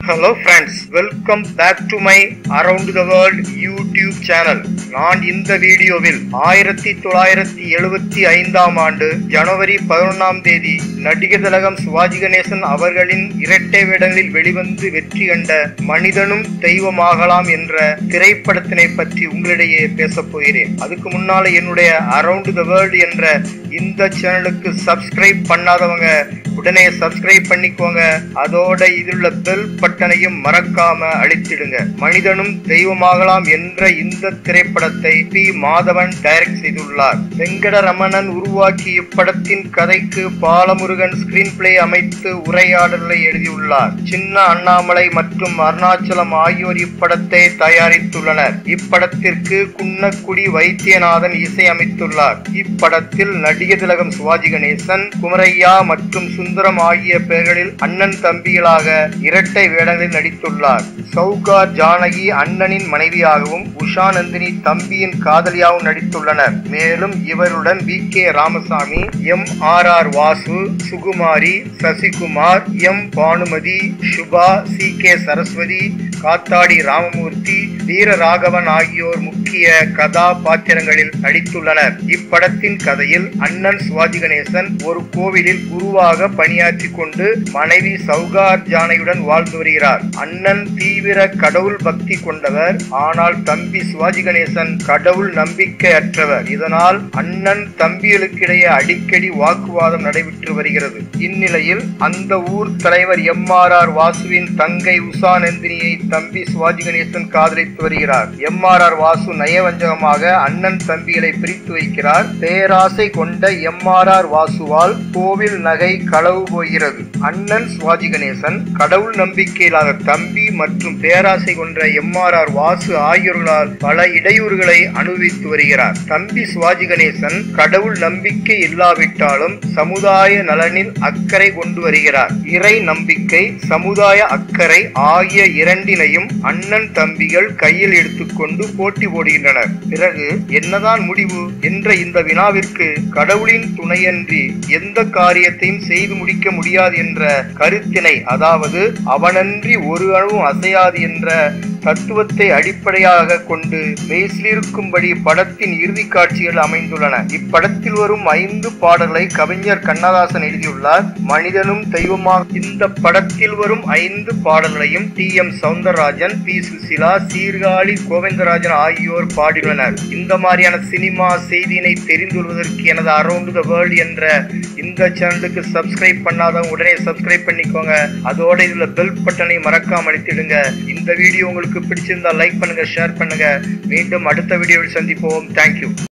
hello friends welcome back to my around the world YouTube channel நான் இந்த வீடியோவில் ஆயிரத்தி தொள்ளாயிரத்தி எழுபத்தி ஐந்தாம் ஆண்டு ஜனவரி பதினொன்றாம் தேதி நடிகர் திலகம் சிவாஜி கணேசன் அவர்களின் இரட்டை வேடங்களில் வெளிவந்து வெற்றி கண்ட மனிதனும் தெய்வமாகலாம் என்ற திரைப்படத்தினை பற்றி உங்களிடையே பேசப் போகிறேன் அதுக்கு முன்னால என்னுடைய அரவுண்ட் த வேர்ல்ட் என்ற இந்த சேனலுக்கு சப்ஸ்கிரைப் பண்ணாதவங்க உடனே சப்ஸ்கிரைப் பண்ணிக்கோங்க அதோட இதில் பெல் பட்டனையும் மறக்காம அழித்திடுங்க மனிதனும் தெய்வமாகலாம் என்ற இந்த திரைப்படத்தை பி மாதவன் டைரக்ட் செய்துள்ளார் வெங்கடரமணன் உருவாக்கி இப்படத்தின் கதைக்கு பாலமுருகன் ஸ்கிரீன் பிளே அமைத்து உரையாடலை எழுதியுள்ளார் சின்ன அண்ணாமலை மற்றும் அருணாச்சலம் ஆகியோர் இப்படத்தை தயாரித்துள்ளனர் இப்படத்திற்கு குன்னக்குடி வைத்தியநாதன் இசை அமைத்துள்ளார் இப்படத்தில் நடிகர் திலகம் சிவாஜி கணேசன் குமரையா மற்றும் சுந்தரம் ஆகிய பெயர்களில் அண்ணன் தம்பிகளாக இரட்டை வேடங்களில் நடித்துள்ளார் சௌகார் ஜானகி அண்ணனின் மனைவியாகவும் உஷா நந்தினி தம்பியின் காதலியாகவும் நடித்துள்ளனர் மேலும் இவருடன் V K Ramasamy M R R Vasu Sukumari Sasikumar M Bhanumathi Subha C K Saraswathi Kathadi Ramamurthy Veeraraghavan ஆகியோர் முக்கிய கதாபாத்திரங்களில் நடித்துள்ளனர் இப்படத்தின் கதையில் அண்ணன் சிவாஜி கணேசன் ஒரு கோவிலில் குருவாக பணியாற்றி கொண்டு மனைவி சௌகார் ஜானையுடன் வாழ்ந்து வருகிறார் அண்ணன் தீவிர கடவுள் பக்தி கொண்டவர் ஆனால் தம்பி சிவாஜி கணேசன் கடவுள் நம்பிக்கையற்றவர் இதனால் அண்ணன் தம்பிகளுக்கிடையே அடிக்கடி வாக்குவாதம் நடைபெற்று வருகிறது இந்நிலையில் அந்த ஊர் தலைவர் எம் ஆர் ஆர் வாசுவின் தங்கை உஷா நந்தினியை தம்பி சிவாஜி கணேசன் காதலித்து வருகிறார் எம் ஆர் ஆர் வாசு நயவஞ்சகமாக அண்ணன் தம்பிகளை பிரித்து வைக்கிறார் பேராசை கொண்ட எம் ஆர் ஆர் வாசுவால் கோவில் நகை களவு போகிறது அண்ணன் சிவாஜி கணேசன் கடவுள் நம்பிக்கையிலாத தம்பி மற்றும் பேராசை கொண்ட எம் ஆர் ஆர் வாசு ஆகியோர்களால் பல இடையூறுகளை அனுபவித்து வருகிறார் தம்பி சிவாஜி கணேசன் கடவுள் நம்பிக்கை இல்லாவிட்டாலும் சமுதாய நலனில் அக்கறை கொண்டு வருகிறார் இறை நம்பிக்கை சமுதாய அக்கறை ஆகிய இரண்டினையும் அண்ணன் தம்பிகள் கையில் எடுத்துக்கொண்டு போட்டி போடுகின்றனர் பிறகு என்னதான் முடிவு என்ற இந்த வினாவிற்கு கடவுளின் துணையன்றி எந்த காரியத்தையும் செய்து முடிக்க முடியாது என்ற கருத்தினை அதாவது அவனன்றி ஒரு அணுவும் அசையாது என்ற தத்துவத்தை அடிப்படையாக கொண்டு மெய்சிலிருக்கும்படி படத்தின் இறுதி காட்சிகள் அமைந்துள்ளன இப்படத்தில் வரும் ஐந்து பாடல்களை கவிஞர் கண்ணதாசன் எழுதியுள்ளார் மனிதனும் தெய்வமாக இந்த படத்தில் வரும் ஐந்து பாடல்களையும் T M Soundararajan P Susheela Sirkazhi Govindarajan ஆகியோர் பாடியுள்ளனர் இந்த மாதிரியான சினிமா செய்தியினை தெரிந்து கொள்வதற்கு எனது அரௌண்ட் த வேர்ல்ட் என்ற இந்த சேனலுக்கு சப்ஸ்கிரைப் பண்ணாதவங்க உடனே சப்ஸ்கிரைப் பண்ணிக்கோங்க அதோட இதுல பெல் பட்டனை மறக்காம அழுத்திடுங்க இந்த வீடியோ உங்களுக்கு பிடிச்சிருந்தா லைக் பண்ணுங்க ஷேர் பண்ணுங்க மீண்டும் அடுத்த வீடியோவில் சந்திப்போம் தேங்க்யூ